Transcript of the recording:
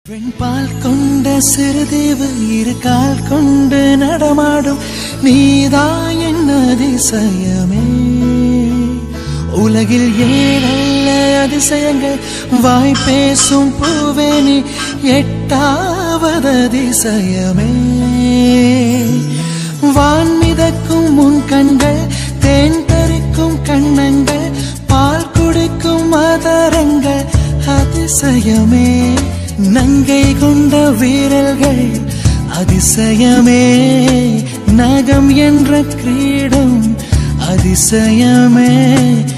வெண்பால் கொண்ட சிறுதேவு இரு கால் கொண்டு நடமாடும் நீதா என் அதிசயமே உலகில் ஏழல்ல அதிசயங்கள் வாய் பேசும் பூவே நீ எட்டாவது அதிசயமே வான் மிதக்கும் உன் கண்கள் தேன் தரிக்கும் கண்ணங்கள் பால் குடிக்கும் மதரங்கள் அதிசயமே நங்கை கொண்ட வீரர்கள் அதிசயமே நகம் என்ற கிரீடம் அதிசயமே